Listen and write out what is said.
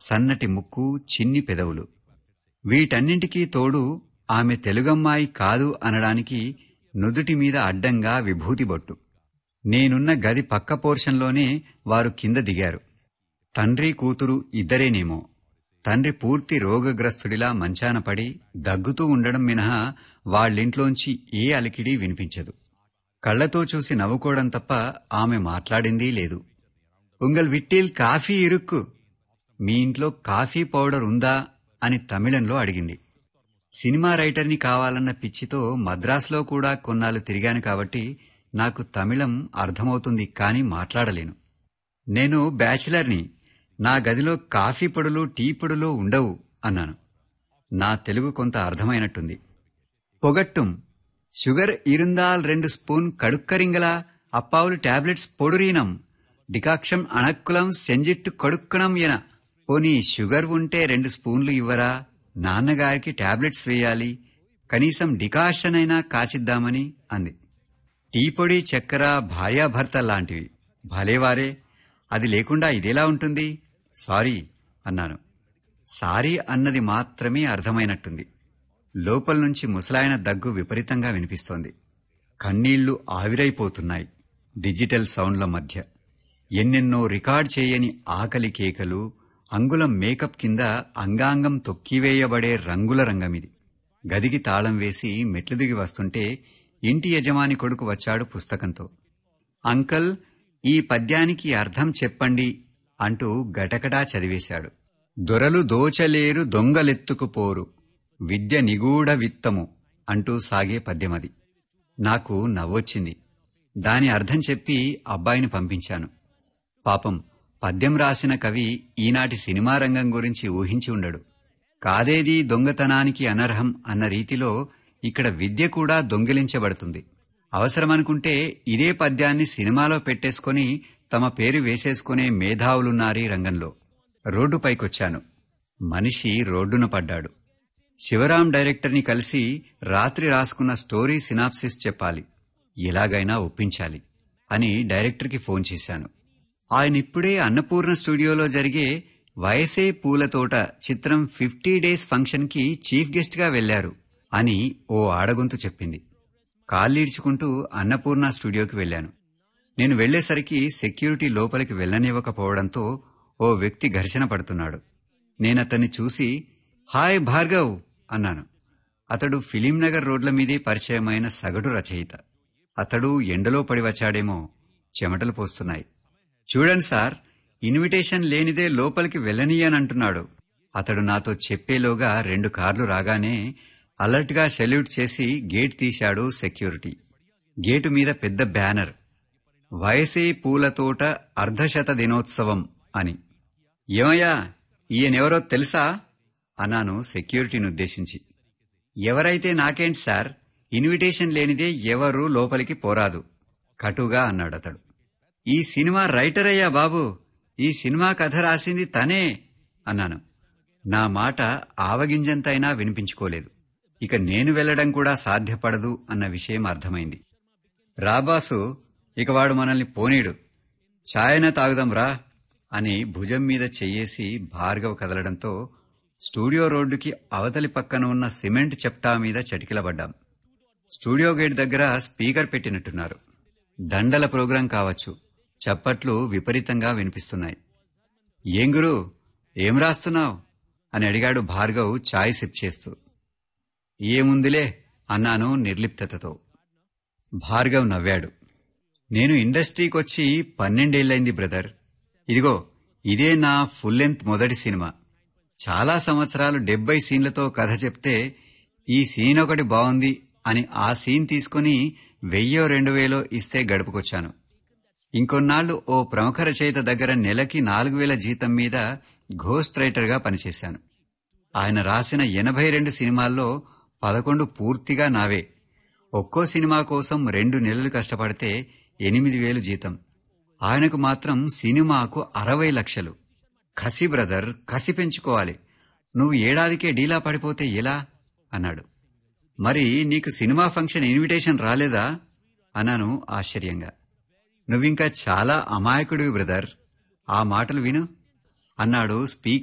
సన్నటి ముక్కు చిన్ని పెదవులు వీటన్నింటికీ తోడు ఆమె తెలుగమ్మాయి కాదు అనడానికి నుదుటి మీద అడ్డంగా విభూతి బొట్టు నేనున్న గది పక్క పోర్షన్లోనే వారు కింద దిగారు తండ్రి కూతురు ఇద్దరేనేమో తండ్రి పూర్తి రోగగ్రస్తుడిలా మంచాన పడి దగ్గుతూ ఉండడం మినహా వాళ్ళింట్లోంచి ఏ అలికిడి వినిపించదు కళ్లతో చూసి నవ్వుకోవడం తప్ప ఆమె మాట్లాడిందీ లేదు ఉంగల్ విట్టిల్ కాఫీ ఇరుక్కు మీ ఇంట్లో కాఫీ పౌడర్ ఉందా అని తమిళంలో అడిగింది సినిమా రైటర్ని కావాలన్న పిచ్చితో మద్రాసులో కూడా కొన్నాళ్ళు తిరిగాను కాబట్టి నాకు తమిళం అర్థమవుతుంది కానీ మాట్లాడలేను నేను బ్యాచిలర్ని నా గదిలో కాఫీ పొడులు టీ పొడులు ఉండవు అన్నాను నా తెలుగు కొంత అర్థమైనట్టుంది పొగట్టుం షుగర్ ఇరుందాల్ రెండు స్పూన్ కడుక్కరింగలా అప్పావులు టాబ్లెట్స్ పొడురీనం డికాక్షన్ అణక్కులం సెంజిట్టు కడుక్కణం ఎన పోనీ షుగర్ ఉంటే రెండు స్పూన్లు ఇవ్వరా నాన్నగారికి టాబ్లెట్స్ వేయాలి కనీసం డికాషన్ అయినా కాచిద్దామని అంది టీ పొడి చక్కెర భార్యాభర్త లాంటివి భలేవారే అది లేకుండా ఇదేలా ఉంటుంది సారీ అన్నాను సారీ అన్నది మాత్రమే అర్థమైనట్టుంది లోపల నుంచి ముసలాయన దగ్గు విపరీతంగా వినిపిస్తోంది కన్నీళ్లు ఆవిరైపోతున్నాయి డిజిటల్ సౌండ్ల మధ్య ఎన్నెన్నో రికార్డ్ చేయని ఆకలి కేకలు అంగుళం మేకప్ కింద అంగాంగం తొక్కివేయబడే రంగుల రంగమిది గదికి తాళం వేసి మెట్లు దిగి వస్తుంటే ఇంటి యజమాని కొడుకు వచ్చాడు పుస్తకంతో అంకల్ ఈ పద్యానికి అర్థం చెప్పండి అంటూ గటగటా చదివేశాడు దొరలు దోచలేరు దొంగలెత్తుకుపోరు విద్య నిగూఢ విత్తము అంటూ సాగే పద్యమది నాకు నవ్వొచ్చింది దాని అర్థం చెప్పి అబ్బాయిని పంపించాను పాపం పద్యం రాసిన కవి ఈనాటి సినిమా రంగం గురించి ఊహించి ఉండడు కాదేది దొంగతనానికి అనర్హం అన్న రీతిలో ఇక్కడ విద్య కూడా దొంగిలించబడుతుంది అవసరమనుకుంటే ఇదే పద్యాన్ని సినిమాలో పెట్టేసుకొని తమ పేరు వేసేసుకునే మేధావులున్నారీ రంగంలో రోడ్డుపైకొచ్చాను మనిషి రోడ్డున పడ్డాడు శివరాం డైరెక్టర్ని కలిసి రాత్రి రాసుకున్న స్టోరీ సినాప్సిస్ చెప్పాలి ఎలాగైనా ఒప్పించాలి అని డైరెక్టర్కి ఫోన్ చేశాను ఆయన ఇప్పుడే అన్నపూర్ణ స్టూడియోలో జరిగే వయసే పూలతోట చిత్రం ఫిఫ్టీ డేస్ ఫంక్షన్కి చీఫ్ గెస్ట్గా వెళ్లారు అని ఓ ఆడగొంతు చెప్పింది కాళ్ళీడ్చుకుంటూ అన్నపూర్ణ స్టూడియోకి వెళ్ళాను నేను వెళ్లేసరికి సెక్యూరిటీ లోపలికి వెళ్లనివ్వకపోవడంతో ఓ వ్యక్తి ఘర్షణ పడుతున్నాడు నేనతన్ని చూసి హాయ్ భార్గవ్ అన్నాను అతడు ఫిలింనగర్ రోడ్ల మీదే పరిచయమైన సగటు రచయిత అతడు ఎండలో పడి వచ్చాడేమో చెమటలు పోస్తున్నాయి చూడండి సార్ ఇన్విటేషన్ లేనిదే లోపలికి వెళ్ళనీయనంటున్నాడు అతడు నాతో చెప్పేలోగా రెండు కార్లు రాగానే అలర్ట్గా సెల్యూట్ చేసి గేట్ తీశాడు సెక్యూరిటీ గేటు మీద పెద్ద బ్యానర్ వయసే పూలతోట అర్ధశత దినోత్సవం అని ఏమయ్యా ఈయనెవరో తెలుసా అన్నాను సెక్యూరిటీని ఉద్దేశించి ఎవరైతే నాకేంటి సార్ ఇన్విటేషన్ లేనిదే ఎవరూ లోపలికి పోరాదు కటుగా అన్నాడతడు ఈ సినిమా రైటర్ అయ్యా బాబు ఈ సినిమా కథ రాసింది తనే అన్నాను నా మాట ఆవగింజంతైనా వినిపించుకోలేదు ఇక నేను వెళ్లడం కూడా సాధ్యపడదు అన్న విషయం అర్థమైంది రాబాసు ఇక వాడు మనల్ని పోనీడు ఛాయన తాగుదాం రా అని భుజం మీద చెయ్యేసి భార్గవ్ కదలడంతో స్టూడియో రోడ్డుకి అవతలి పక్కన ఉన్న సిమెంట్ చెప్టా మీద చటికిలబడ్డాం స్టూడియో గేట్ దగ్గర స్పీకర్ పెట్టినట్టున్నారు దండల ప్రోగ్రాం కావచ్చు చప్పట్లు విపరీతంగా వినిపిస్తున్నాయి ఏం గురు ఏం రాస్తున్నావు అని అడిగాడు భార్గవ్ ఛాయ్ సిప్ చేస్తూ ఏముందిలే అన్నాను నిర్లిప్తతతో భార్గవ్ నవ్వాడు నేను ఇండస్ట్రీకొచ్చి పన్నెండేళ్లైంది బ్రదర్ ఇదిగో ఇదే నా ఫుల్ లెంత్ మొదటి సినిమా చాలా సంవత్సరాలు డెబ్బై సీన్లతో కథ చెప్తే ఈ సీన్ ఒకటి బాగుంది అని ఆ సీన్ తీసుకుని వెయ్యో రెండు వేలో ఇస్తే గడుపుకొచ్చాను ఇంకొన్నాళ్లు ఓ ప్రముఖ రచయిత దగ్గర నెలకి నాలుగు వేల జీతం మీద ఘోస్ట్ రైటర్గా పనిచేశాను ఆయన రాసిన ఎనభై రెండు సినిమాల్లో పదకొండు పూర్తిగా నావే ఒక్కో సినిమా కోసం రెండు నెలలు కష్టపడితే ఎనిమిది వేలు జీతం ఆయనకు మాత్రం సినిమాకు అరవై లక్షలు కసి బ్రదర్ కసి పెంచుకోవాలి నువ్వు ఏడాదికే డీలా పడిపోతే ఎలా అన్నాడు మరి నీకు సినిమా ఫంక్షన్ ఇన్విటేషన్ రాలేదా అన్నాను ఆశ్చర్యంగా నువ్వింకా చాలా అమాయకుడివి బ్రదర్ ఆ మాటలు విను అన్నాడు స్పీక్